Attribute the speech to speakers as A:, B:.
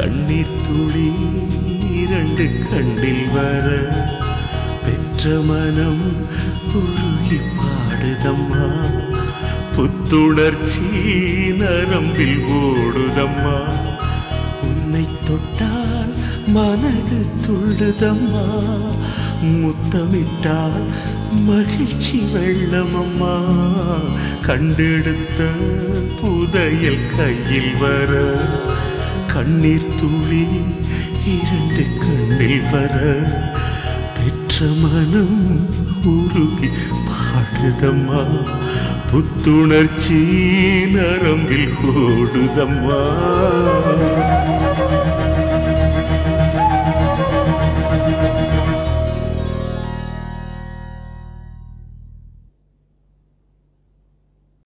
A: கண்ணீர் துளி இரண்டு கண்ணில் வர பெற்ற மனம் உருகி பாடுதம்மா புத்துணர்ச்சி நரம்பில் ஓடுதம்மா உன்னை தொட்டால் மனது துள்ளுதம்மா முத்தமிட்டால் மகிழ்ச்சி வெள்ளமம்மா கண்டெடுத்த புதையல் கையில் வர கண்ணீர் துளி இரண்டு கண்ணில் வர பெற்ற மனம் உருகி பாடுதம்மா புத்துணர்ச்சி நரம்பில் ஓடுதம்மா